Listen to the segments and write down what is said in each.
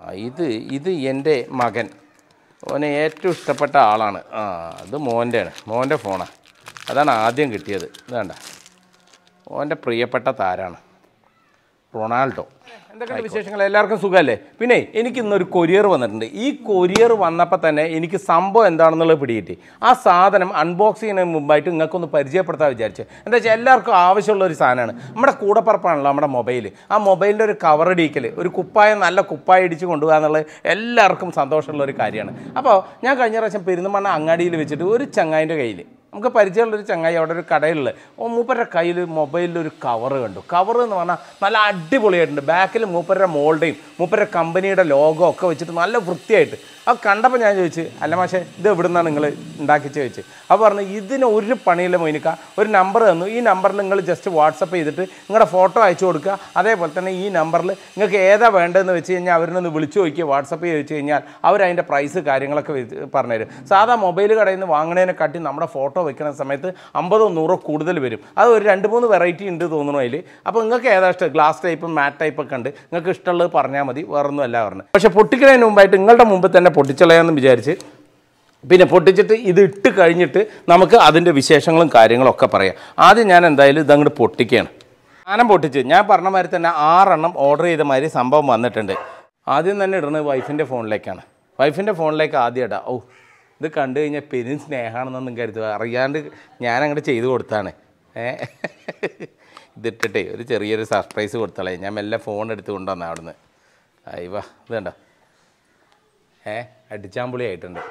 ആ, ഇത് ഇത് എൻ്റെ മകൻ ഓനെ ഏറ്റവും ഇഷ്ടപ്പെട്ട ആളാണ് ആ അത് മോൻ്റെയാണ് മോൻ്റെ ഫോണാണ് അതാണ് ആദ്യം കിട്ടിയത് ഇത് വേണ്ട ഓൻ്റെ പ്രിയപ്പെട്ട താരാണ് റൊണാൾഡോ എന്തൊക്കെയാണ് വിശേഷങ്ങൾ എല്ലാവർക്കും സുഖമല്ലേ പിന്നെ എനിക്ക് ഇന്നൊരു കൊറിയർ വന്നിട്ടുണ്ട് ഈ കൊറിയർ വന്നപ്പോൾ തന്നെ എനിക്ക് സംഭവം എന്താണെന്നുള്ളത് പിടികിട്ടി ആ സാധനം അൺബോക്സ് ചെയ്യുന്നതിന് മുമ്പായിട്ട് നിങ്ങൾക്കൊന്ന് പരിചയപ്പെടുത്താൻ വിചാരിച്ചു എന്താ വെച്ചാൽ എല്ലാവർക്കും ആവശ്യമുള്ള ഒരു സാധനമാണ് നമ്മുടെ കൂടപ്പറപ്പാണല്ലോ നമ്മുടെ മൊബൈൽ ആ മൊബൈലിൻ്റെ ഒരു കവർ ഇടിക്കൽ ഒരു കുപ്പായം നല്ല കുപ്പായം ഇടിച്ച് കൊണ്ടുപോകുക എന്നുള്ളത് എല്ലാവർക്കും സന്തോഷമുള്ള ഒരു കാര്യമാണ് അപ്പോൾ ഞാൻ കഴിഞ്ഞ പ്രാവശ്യം പെരുന്തമണ്ണ അങ്ങാടിയിൽ വെച്ചിട്ട് ഒരു ചങ്ങായിൻ്റെ കയ്യിൽ നമുക്ക് പരിചയമുള്ളൊരു ചങ്ങായി അവിടെ ഒരു കടയിലുള്ള ഓ മൂപ്പരുടെ കയ്യിൽ മൊബൈലിൽ ഒരു കവർ കണ്ടു കവർ എന്ന് പറഞ്ഞാൽ നല്ല അടിപൊളിയായിട്ടുണ്ട് ബാക്കിൽ മൂപ്പരുടെ മോളുടെയും മൂപ്പരുടെ കമ്പനിയുടെ ലോഗോ ഒക്കെ വെച്ചിട്ട് നല്ല വൃത്തിയായിട്ട് അത് കണ്ടപ്പോൾ ഞാൻ ചോദിച്ചു അല്ല മാഷേ ഇത് എവിടെ നിന്നാണ് നിങ്ങൾ ഉണ്ടാക്കിച്ച് ചോദിച്ചു അപ്പോൾ പറഞ്ഞു ഇതിന് ഒരു പണിയില്ല മൊയിനിക്ക ഒരു നമ്പർ തന്നു ഈ നമ്പറിൽ നിങ്ങൾ ജസ്റ്റ് വാട്സപ്പ് ചെയ്തിട്ട് നിങ്ങളുടെ ഫോട്ടോ അയച്ചു കൊടുക്കുക അതേപോലെ തന്നെ ഈ നമ്പറിൽ നിങ്ങൾക്ക് ഏതാ വേണ്ടതെന്ന് വെച്ച് കഴിഞ്ഞാൽ അവരിനൊന്ന് വിളിച്ചു നോക്കിയോ വാട്സപ്പ് ചെയ്ത് വെച്ച് കഴിഞ്ഞാൽ അവരതിൻ്റെ പ്രൈസ് കാര്യങ്ങളൊക്കെ വെച്ച് പറഞ്ഞുതരും സാധാ മൊബൈൽ കടയിൽ നിന്ന് വാങ്ങണതിനെക്കാട്ടി നമ്മുടെ ഫോട്ടോ വെക്കുന്ന സമയത്ത് അമ്പതോ നൂറോ കൂടുതൽ വരും അത് ഒരു രണ്ട് മൂന്ന് വെറൈറ്റി ഉണ്ട് തോന്നുന്നു അതിൽ അപ്പോൾ നിങ്ങൾക്ക് ഏതാ ഇഷ്ടം ഗ്ലാസ് ടൈപ്പും മാറ്റ് ടൈപ്പ് ഒക്കെ ഉണ്ട് നിങ്ങൾക്ക് ഇഷ്ടമുള്ളത് പറഞ്ഞാൽ മതി വേറൊന്നും അല്ല പറഞ്ഞു പക്ഷേ പൊട്ടിക്കുന്നതിന് മുമ്പായിട്ട് നിങ്ങളുടെ മുമ്പ് തന്നെ പൊട്ടിച്ചളയാന്ന് വിചാരിച്ച് പിന്നെ പൊട്ടിച്ചിട്ട് ഇത് ഇട്ട് കഴിഞ്ഞിട്ട് നമുക്ക് അതിൻ്റെ വിശേഷങ്ങളും കാര്യങ്ങളും ഒക്കെ പറയാം ആദ്യം ഞാൻ എന്തായാലും ഇതങ്ങോട്ട് പൊട്ടിക്കുകയാണ് സാധനം പൊട്ടിച്ച് ഞാൻ പറഞ്ഞ മാതിരി തന്നെ ആറെണ്ണം ഓർഡർ ചെയ്ത മാതിരി സംഭവം വന്നിട്ടുണ്ട് ആദ്യം തന്നെ ഇടുന്നത് വൈഫിൻ്റെ ഫോണിലേക്കാണ് വൈഫിൻ്റെ ഫോണിലേക്ക് ആദ്യം ഇടാം ഓ ഇത് കണ്ടു കഴിഞ്ഞാൽ പെരും സ്നേഹമാണെന്നൊന്നും കരുതുക അറിയാണ്ട് ഞാൻ അങ്ങോട്ട് ചെയ്ത് കൊടുത്താണ് ഏ ഇതിട്ടിട്ടേ ഒരു ചെറിയൊരു സർപ്രൈസ് കൊടുത്തളേ ഞാൻ മെല്ലെ ഫോൺ എടുത്ത് കൊണ്ടുവന്ന അവിടുന്ന് അയ്യവ ഇത് കണ്ടോ ഏ അടിച്ചാമ്പുളി ആയിട്ടുണ്ട്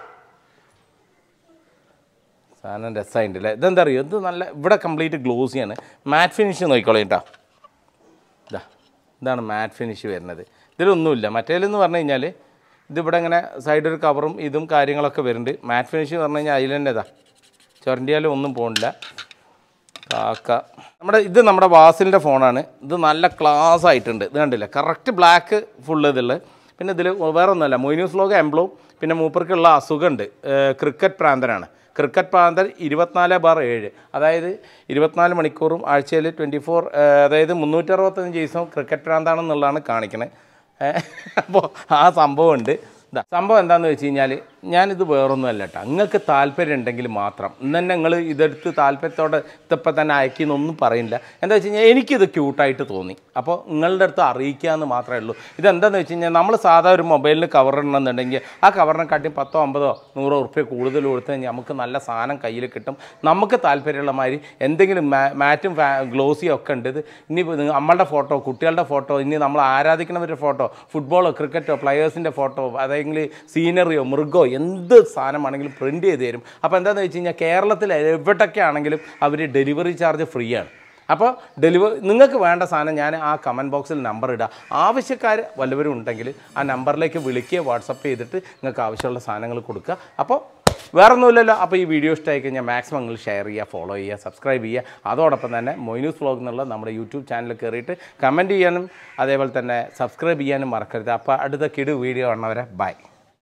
സാധനം രസമായിട്ടുണ്ടല്ലേ ഇതെന്താ അറിയോ ഇത് നല്ല ഇവിടെ കംപ്ലീറ്റ് ഗ്ലോസിയാണ് മാറ്റ് ഫിനിഷ് നോക്കിക്കോളൂ കേട്ടോ ഇതാ ഇതാണ് മാറ്റ് ഫിനിഷ് വരുന്നത് ഇതിലൊന്നുമില്ല മറ്റേലെന്ന് പറഞ്ഞു കഴിഞ്ഞാൽ ഇതിവിടെ ഇങ്ങനെ സൈഡ് ഒരു കവറും ഇതും കാര്യങ്ങളൊക്കെ വരുന്നുണ്ട് മാറ്റ് ഫിനിഷ് എന്ന് പറഞ്ഞു കഴിഞ്ഞാൽ അതിൽ തന്നെ ഇതാ ചൊരണ്ടിയാലും ഒന്നും പോകണില്ല കാക്ക നമ്മുടെ ഇത് നമ്മുടെ വാസിലിൻ്റെ ഫോണാണ് ഇത് നല്ല ക്ലാസ് ആയിട്ടുണ്ട് ഇത് കണ്ടില്ല കറക്റ്റ് ബ്ലാക്ക് ഫുള്ള് ഇതുള്ളത് പിന്നെ ഇതിൽ വേറെ ഒന്നുമല്ല മൊയ്ന്യൂസ് ലോഗോ എംബ്ലോം പിന്നെ മൂപ്പർക്കുള്ള അസുഖമുണ്ട് ക്രിക്കറ്റ് പ്രാന്തനാണ് ക്രിക്കറ്റ് പ്രാന്തൻ ഇരുപത്തിനാല് ബാർ ഏഴ് അതായത് ഇരുപത്തിനാല് മണിക്കൂറും ആഴ്ചയിൽ ട്വൻറ്റി ഫോർ അതായത് മുന്നൂറ്ററുപത്തഞ്ച് ദിവസവും ക്രിക്കറ്റ് പ്രാന്താണെന്നുള്ളതാണ് കാണിക്കണത് അപ്പോൾ ആ സംഭവമുണ്ട് ഇതാ സംഭവം എന്താണെന്ന് വെച്ച് കഴിഞ്ഞാൽ ഞാനിത് വേറൊന്നുമല്ല കേട്ടോ നിങ്ങൾക്ക് താല്പര്യം ഉണ്ടെങ്കിൽ മാത്രം ഇന്ന് തന്നെ നിങ്ങൾ ഇതെടുത്ത് താല്പര്യത്തോടെ ഇതിപ്പോൾ തന്നെ അയക്കുന്നൊന്നും പറയില്ല എന്താ വെച്ച് കഴിഞ്ഞാൽ എനിക്കിത് ക്യൂട്ടായിട്ട് തോന്നി അപ്പോൾ നിങ്ങളുടെ അടുത്ത് അറിയിക്കുക എന്ന് മാത്രമേ ഉള്ളൂ ഇതെന്താണെന്ന് വെച്ച് കഴിഞ്ഞാൽ നമ്മൾ സാധാ ഒരു മൊബൈലിന് കവർ ഇടണമെന്നുണ്ടെങ്കിൽ ആ കവറിനെ കാട്ടി പത്തോ അമ്പതോ നൂറോ ഉറുപ്പ്യ കൂടുതൽ കൊടുത്തു കഴിഞ്ഞാൽ നമുക്ക് നല്ല സാധനം കയ്യിൽ കിട്ടും നമുക്ക് താല്പര്യമുള്ള മാതിരി എന്തെങ്കിലും മാ- മാറ്റും ഫാ ഗ്ലോസിയോ ഒക്കെ ഉണ്ട് ഇത് ഇനി നമ്മളുടെ ഫോട്ടോ കുട്ടികളുടെ ഫോട്ടോ ഇനി നമ്മൾ ആരാധിക്കുന്നവരുടെ ഫോട്ടോ ഫുട്ബോളോ ക്രിക്കറ്റോ പ്ലെയേഴ്സിൻ്റെ ഫോട്ടോ അതെങ്കിൽ സീനറിയോ മൃഗോ എന്ത് സാധനമാണെങ്കിലും പ്രിൻറ്റ് ചെയ്ത് തരും അപ്പോൾ എന്താണെന്ന് വെച്ച് കഴിഞ്ഞാൽ കേരളത്തിൽ എവിടൊക്കെ ആണെങ്കിലും അവർ ഡെലിവറി ചാർജ് ഫ്രീ ആണ് അപ്പോൾ ഡെലിവറി നിങ്ങൾക്ക് വേണ്ട സാധനം ഞാൻ ആ കമൻറ്റ് ബോക്സിൽ നമ്പർ ഇടാം ആവശ്യക്കാർ വല്ലവരും ഉണ്ടെങ്കിൽ ആ നമ്പറിലേക്ക് വിളിക്കുക വാട്സപ്പ് ചെയ്തിട്ട് നിങ്ങൾക്ക് ആവശ്യമുള്ള സാധനങ്ങൾ കൊടുക്കുക അപ്പോൾ വേറെ ഒന്നുമില്ലല്ലോ അപ്പോൾ ഈ വീഡിയോ ഇഷ്ടമായി കഴിഞ്ഞാൽ മാക്സിമം നിങ്ങൾ ഷെയർ ചെയ്യുക ഫോളോ ചെയ്യുക സബ്സ്ക്രൈബ് ചെയ്യുക അതോടൊപ്പം തന്നെ മൊയ്നൂസ് വ്ളോഗ് എന്നുള്ള നമ്മുടെ യൂട്യൂബ് ചാനൽ കയറിയിട്ട് കമൻറ്റ് ചെയ്യാനും അതേപോലെ തന്നെ സബ്സ്ക്രൈബ് ചെയ്യാനും മറക്കരുത് അപ്പോൾ അടുത്ത കിടു വീഡിയോ കാണുന്നവരെ ബൈ